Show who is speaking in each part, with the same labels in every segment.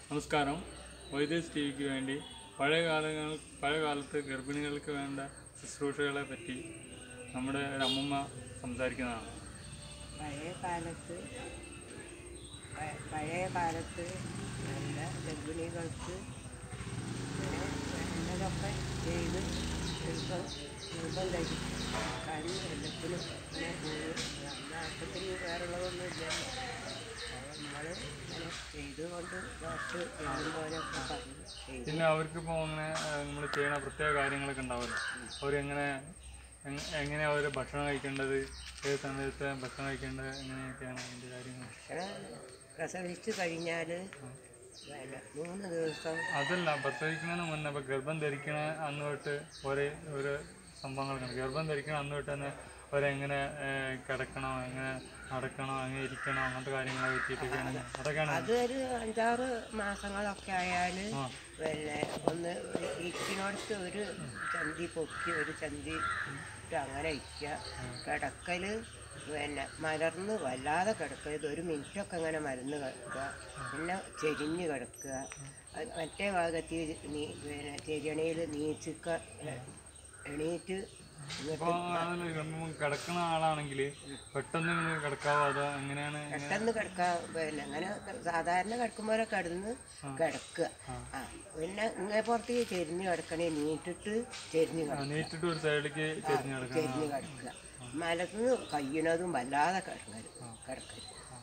Speaker 1: നമസ്കാരം വൈദ്യസ് ടി വിക്ക് വേണ്ടി പഴയ കാലങ്ങൾ പഴയ കാലത്ത് ഗർഭിണികൾക്ക് വേണ്ട ശുശ്രൂഷകളെ പറ്റി നമ്മുടെ ഒരു അമ്മമ്മ സംസാരിക്കുന്നതാണ്
Speaker 2: പഴയ കാലത്ത് പ- പഴയ കാലത്ത് നല്ല ഗർഭിണികൾക്ക് ഇങ്ങനെ വേണ്ടതൊക്കെ ചെയ്ത് എളുപ്പം എളുപ്പം കഴിക്കാനും എല്ലാത്തിനും ഇങ്ങനെ പോകും ആശുപത്രി വേറുള്ളതൊന്നും ഇല്ലല്ലോ നമ്മൾ ഇങ്ങനെ ചെയ്തുകൊണ്ട് ഡോക്ടർ ചെയ്യുമ്പോഴൊക്കെ പറഞ്ഞു ചെയ്തു
Speaker 1: പിന്നെ അവർക്കിപ്പോൾ അങ്ങനെ നമ്മൾ ചെയ്യണ പ്രത്യേക കാര്യങ്ങളൊക്കെ ഉണ്ടാവുമല്ലോ അവരെങ്ങനെ എങ്- എങ്ങനെ അവർ ഭക്ഷണം കഴിക്കേണ്ടത് ഏത് സമയത്ത് ഭക്ഷണം കഴിക്കേണ്ടത് എങ്ങനെയൊക്കെയാണ് അതിൻ്റെ കാര്യങ്ങൾ
Speaker 2: ഭക്ഷണം പ്രസവിച്ച് കഴിഞ്ഞാൽ പിന്നെ മൂന്ന് ദിവസം
Speaker 1: അതല്ല പ്രസവിക്കുന്നതിന് മുന്നേ ഇപ്പോൾ ഗർഭം ധരിക്കണ അന്ന് തൊട്ട് ഓരോ ഓരോ സംഭവങ്ങളൊക്കെ ഗർഭം ധരിക്കണ അന്ന് തൊട്ട് തന്നെ അവരെങ്ങനെ ഏഹ്, കിടക്കണോ എങ്ങനെ നടക്കണോ എങ്ങനെ ഇരിക്കണോ അങ്ങനത്തെ കാര്യങ്ങളെ പറ്റിയിട്ടൊക്കെയാണ് അതൊക്കെയാണ്
Speaker 2: അതൊരു അഞ്ചാറ് മാസങ്ങളൊക്കെ ആയാൽ
Speaker 1: ആ
Speaker 2: പിന്നെ ഒന്ന് ഇരിക്കുന്നിടത്ത് ഒരു ചന്തി പൊക്കി ഒരു ചന്തി ഇട്ട് അങ്ങനെ ഇരിക്കുക കിടക്കൽ പിന്നെ മലർന്ന് വല്ലാതെ കിടക്കരുത് ഒരു മിനിറ്റൊക്കെ അങ്ങനെ മരുന്ന് കിടക്കുക പിന്നെ ചെരിഞ്ഞ് കിടക്കുക അത് മറ്റേ ഭാഗത്ത് നീ പിന്നെ ചെരിയണയിൽ നീച്ചിക്ക എണീറ്റ് ഇങ്ങോട്ട്
Speaker 1: അപ്പോൾ അതല്ല ഗർഭം കിടക്കുന്ന ആളാണെങ്കിൽ പെട്ടെന്ന് ഇങ്ങനെ കിടക്കാവോ അതോ എങ്ങനെയാണ് എങ്ങനെ
Speaker 2: പെട്ടെന്ന് കിടക്കാൻ പിന്നെ അങ്ങനെ സാധാരണ കിടക്കുമ്പോഴെ കിടന്ന് കിടക്കുക ആ പിന്നെ ഇങ്ങനെ പുറത്തേക്ക് ചെരിഞ്ഞ് കിടക്കണേ നീട്ടിട്ട് ചെരിഞ്ഞ്
Speaker 1: ആ,
Speaker 2: കിടക്കുക
Speaker 1: നീട്ടിട്ട് ഒരു സൈഡിലേക്ക് ചെരിഞ്ഞ് കിടക്കണം
Speaker 2: ചെരിഞ്ഞ് കിടക്കുക മലത്തുനിന്ന് കഴിയണതും വല്ലാതെ കിടങ്ങരുത് കിടക്കരുത്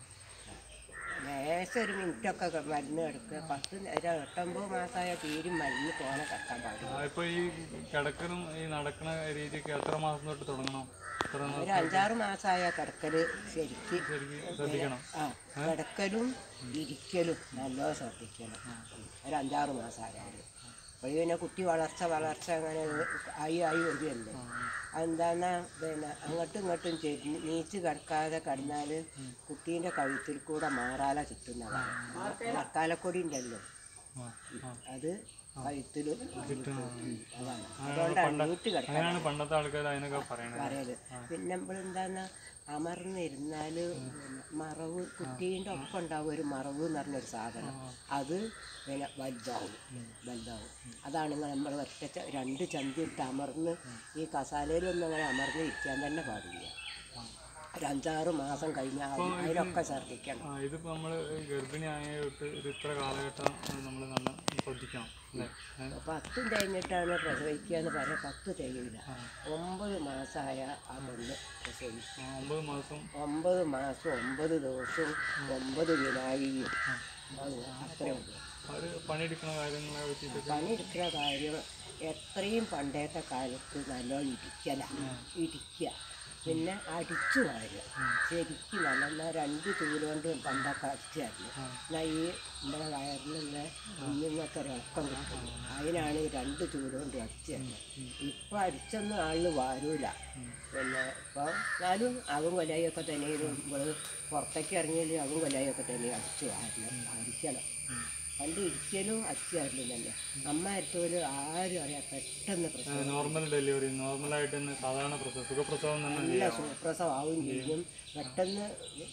Speaker 2: ലേശം ഒരു മിനിറ്റൊക്കെ ക- മരുന്ന് കിടക്കുക പത്ത് നേരം എട്ടൊമ്പത് മാസമായ തീരും മരുന്ന് തോനെ കിടക്കാൻ പാടില്ല
Speaker 1: ഇപ്പോൾ ഈ കിടക്കലും ഈ നടക്കുന്ന രീതിയൊക്കെ എത്ര മാസം തൊട്ട് തുടങ്ങണം എത്ര മാസം
Speaker 2: ഒരു അഞ്ചാറ് മാസമായ കിടക്കല് ശരിക്ക്
Speaker 1: ശരിക്കും ശ്രദ്ധിക്കണം
Speaker 2: ആ കിടക്കലും ഇരിക്കലും നല്ലോണം ശ്രദ്ധിക്കണം ഒരു അഞ്ചാറ് മാസമായാലും അപ്പോൾ പിന്നെ കുട്ടി വളർച്ച വളർച്ച അങ്ങനെ ആയി ആയി വരികയല്ലേ അതെന്താന്നാ പിന്നെ അങ്ങോട്ടും ഇങ്ങോട്ടും ചെരിഞ്ഞ് നീച്ച് കിടക്കാതെ കിടന്നാൽ കുട്ടീൻ്റെ കഴുത്തിൽ കൂടെ മാറാല ചുറ്റുന്നതാണ് മക്കാലക്കൊടി ഉണ്ടല്ലോ
Speaker 1: ആ ആ
Speaker 2: അത് കഴുത്തിൽ അതാണ് അതുകൊണ്ടാണ് നീട്ട് കിടക്കാൻ
Speaker 1: അങ്ങനെയാണ് പണ്ടത്തെ ആൾക്കാർ അതിനൊക്കെ പറയണത്
Speaker 2: പറയല് പിന്നെ നമ്മളെന്താന്ന് അമർന്നിരുന്നാൽ മറവ് കുട്ടീൻ്റെ ഒപ്പം ഉണ്ടാവും ഒരു മറവ് എന്ന് പറഞ്ഞൊരു സാധനം അത് പിന്നെ വലുതാവും വലുതാവും അതാണ് നമ്മൾ ഒറ്റ ച- രണ്ട് ചന്തി ഇട്ട് അമർന്ന് ഈ കസാലയിലൊന്നും അങ്ങനെ അമർന്ന് ഇരിക്കാൻ തന്നെ പാടില്ല ഒരു അഞ്ചാറ് മാസം കഴിഞ്ഞാൽ അതിലൊക്കെ ശ്രദ്ധിക്കണം
Speaker 1: ആ ഇതിപ്പോൾ നമ്മൾ ഗർഭിണിയായ തൊട്ട് ഒരു ഇത്ര കാലഘട്ടം നമ്മൾ നല്ല ശ്രദ്ധിക്കണം അല്ലേ ഏ?
Speaker 2: പത്തും കഴിഞ്ഞിട്ടാണ് പ്രസവിക്കുക എന്ന് പറഞ്ഞാൽ പത്ത് തികയില്ല ഒമ്പത് മാസമായ ആ പെണ്ണ് പ്രസവിക്കും
Speaker 1: ആ, ഒമ്പത് മാസം
Speaker 2: ഒമ്പത് മാസം ഒമ്പത് ദിവസവും ഒമ്പത് വിനായിയും അത് അത്രേ ഉള്ളൂ
Speaker 1: അവർ പണിയെടുക്കുന്ന കാര്യങ്ങളെ പറ്റിയിട്ടൊക്കെ
Speaker 2: പണിയെടുക്കുന്ന കാര്യം എത്രയും പണ്ടത്തെ കാലത്ത് നല്ലോണം ഇടിക്കല ഇടിക്കുക പിന്നെ അടിച്ചു വാരുക ശരിക്കും നല്ല എന്നാൽ രണ്ട് ചൂലുകൊണ്ട് പണ്ടൊക്കെ അടിച്ചായിരുന്നു എന്നാൽ ഈ നമ്മുടെ വയറിലുള്ള കുഞ്ഞുങ്ങൾക്ക് ഒരു ഇളക്കം കിട്ടും അതിനാണ് ഈ രണ്ട് ചൂലുകൊണ്ട് അടിച്ചത് ഇപ്പം അടിച്ചൊന്നും ആളിന് വാരൂല പിന്നെ ഇപ്പോൾ എന്നാലും അവൻ കൊലയൊക്കെ തന്നെ നമ്മൾ പുറത്തേക്ക് ഇറങ്ങിയാലും അവൻ കൊലയൊക്കെ തന്നെ അടിച്ചു വാരണം അടിക്കണം പണ്ട് ഇരിക്കലും അടിച്ചായിരുന്നു തന്നെ അമ്മ അരത്തോലും ആരും അറിയാം പെട്ടെന്ന് പ്രസവം
Speaker 1: നോർമൽ ഡെലിവറി നോർമലായിട്ട് തന്നെ സാധാരണ പ്രസവം സുഖപ്രസവം തന്നെ
Speaker 2: നല്ല സുപ്രസവമാവും ചെയ്യും പെട്ടെന്ന്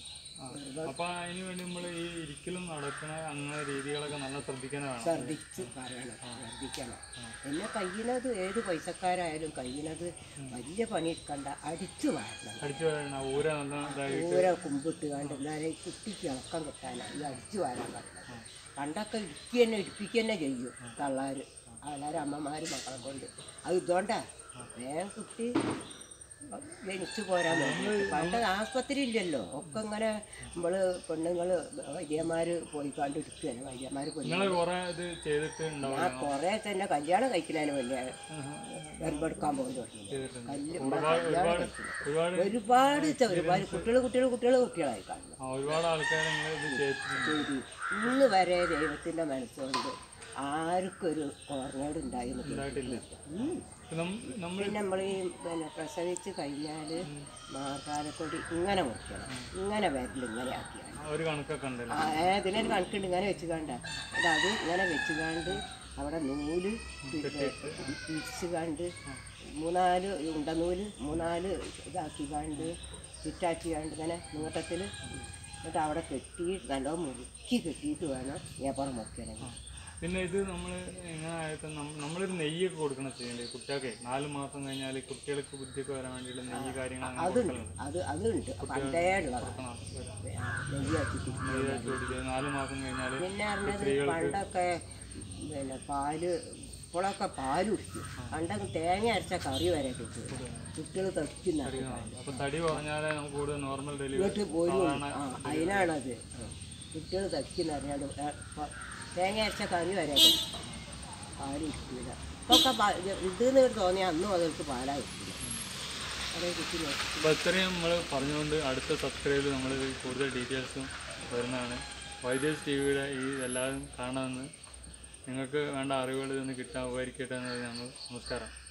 Speaker 1: അപ്പോൾ അതിന് വേണ്ടി നമ്മൾ ഈ ഇരിക്കലും നടക്കണ അങ്ങനെ രീതികളൊക്കെ നല്ല ശ്രദ്ധിക്കാനാണ്
Speaker 2: ഛർദിച്ച് പറയണം ഛർദിക്കണം പിന്നെ കഴിയണത് ഏത് പൈസക്കാരായാലും കഴിയണത് വലിയ പണിയെടുക്കണ്ട അടിച്ചു വാരണം
Speaker 1: അടിച്ചു വരണ ഊര നല്ല ഇതായി
Speaker 2: ഓരോ കുമ്പിട്ട് കണ്ട് എന്നാലേ ഈ കുട്ടിക്ക് ഇളക്കം കിട്ടാനാണ് ഈ അടിച്ചു വാരാൻ പറയുന്നത് പണ്ടൊക്കെ ഇടുക്കി തന്നെ ഇടിപ്പിക്കുക തന്നെ ചെയ്യും തള്ളാർ ആൾക്കാർ അമ്മമാർ മക്കളെ കൊണ്ട് അത് ഇതുകൊണ്ടാ വേഗം കുട്ടി ജനിച്ചു പോരാൻ വേണ്ടി പണ്ട് ആസ്പത്രി ഇല്ലല്ലോ ഒക്കെ ഇങ്ങനെ നമ്മള് പെണ്ണുങ്ങള് വൈദ്യന്മാര് പോയി കണ്ട് എടുക്കുകയാണ് വൈദ്യന്മാര് പോയി
Speaker 1: നിങ്ങൾ കുറേ ഇത് ചെയ്തിട്ട് ഉണ്ടാവും
Speaker 2: ആ കുറേ തന്നെ കല്യാണം കഴിക്കുന്നതിന് വലിയ ഗർഭെടുക്കാൻ പോയി തുടങ്ങി
Speaker 1: ചെയ്തിട്ടുണ്ട്
Speaker 2: കല്ല്
Speaker 1: ഒരുപാട്
Speaker 2: കല്യാണം
Speaker 1: ഒരുപാട്
Speaker 2: കഴിക്കുന്നത്.
Speaker 1: ഒരുപാട്
Speaker 2: ഒരുപാട് ചെ- ഒരുപാട് കുട്ടികൾ കുട്ടികൾ കുട്ടികൾ കുട്ടികളായി കാണുന്നു
Speaker 1: ആ, ഒരുപാട് ആൾക്കാർ നിങ്ങൾ ഇത് ചെയ്തിട്ടുണ്ട്
Speaker 2: ചെയ്തു ഇന്ന് വരെ ദൈവത്തിന്റെ മനസ്സുകൊണ്ട് ആർക്കൊരു കോർണേഡ് ഉണ്ടായിരുന്നു
Speaker 1: ഉണ്ടായിട്ടില്ല നമ്മൾ
Speaker 2: പിന്നെ നമ്മൾ ഈ പിന്നെ പ്രസവിച്ച് കഴിഞ്ഞാൽ മാർക്കാലക്കൊടി ഇങ്ങനെ മുറിക്കണം ഇങ്ങനെ വരല് ഇങ്ങനെ ആക്കിയാണ്
Speaker 1: ഒരു കണക്കൊക്കെ ഉണ്ടല്ലോ
Speaker 2: ആ ഏ, ഇതിനൊരു കണക്കുണ്ട് ഇങ്ങനെ വെച്ച് കണ്ട അത് അത് ഇങ്ങനെ വെച്ച് കണ്ട് അവിടെ നൂല് പിരിച്ച് കണ്ട് മൂന്നാല് ഉണ്ട നൂല് മൂന്നാല് ഇതാക്കി കണ്ട് ചുറ്റാക്കി കണ്ട് ഇങ്ങനെ നീട്ടത്തിൽ എന്നിട്ട് അവിടെ കെട്ടി നല്ല മുറുക്കി കെട്ടിയിട്ട് വേണം ഏപ്പറം മുറിക്കണമെങ്കിൽ
Speaker 1: പിന്നെ ഇത് നമ്മൾ എങ്ങനെ ആയിട്ട് നം- നമ്മളൊരു നെയ്യൊക്കെ കൊടുക്കണം ചെയ്യേണ്ടത് കുട്ടികൾക്ക് നാല് മാസം കഴിഞ്ഞാൽ കുട്ടികൾക്ക് ബുദ്ധിയൊക്കെ വരാൻ വേണ്ടിയുള്ള നെയ്യ് കാര്യങ്ങൾ അങ്ങനെ
Speaker 2: അതുണ്ട് അത് അതുണ്ട് പണ്ടേ ഉള്ളതാണ്
Speaker 1: കൊടുക്കണം
Speaker 2: നെയ്യാക്കി കുടിക്കും
Speaker 1: നെയ്യാക്കി കൊടുക്കുക നാല് മാസം കഴിഞ്ഞാൽ
Speaker 2: പിന്നെ പറഞ്ഞത് പണ്ടൊക്കെ പിന്നെ പാല് ഇപ്പോഴൊക്കെ പാല് കുടിക്കും പണ്ടൊക്കെ തേങ്ങ അരച്ച കറി വരെ കിട്ടും കുട്ടികൾ തയ്ക്കുന്ന
Speaker 1: അപ്പോൾ തടി കുറഞ്ഞാലേ നമുക്ക് കൂടുതൽ നോർമൽ ഡെലിവറി
Speaker 2: വീട്ടിൽ പോലും ആ അതിനാണത് കുട്ടികൾ തയ്ക്കുന്ന അറിയാണ്ട് തേങ്ങ അരച്ച കറി വരെ കിട്ടും പാല് കിട്ടില്ല ഇപ്പൊക്കെ പാ- ഇത് ഇതെന്ന് തോന്നിയാൽ അന്ന് മുതൽക്ക് പാലാ കിട്ടില്ല അതേ കുട്ടി നോക്കി
Speaker 1: അപ്പോൾ ഇത്രയും നമ്മൾ പറഞ്ഞുകൊണ്ട് അടുത്ത സബ്സ്ക്രൈബിൽ നമ്മൾ കൂടുതൽ ഡീറ്റെയിൽസും വരുന്നതാണ് വൈദ്യസ് ടി വിയുടെ ഈ എല്ലാവരും കാണാമെന്ന് നിങ്ങൾക്ക് വേണ്ട അറിവുകൾ ഇതൊന്ന് കിട്ടാൻ ഉപകരിക്കട്ടെ എന്ന് ഞങ്ങൾ നമസ്കാരം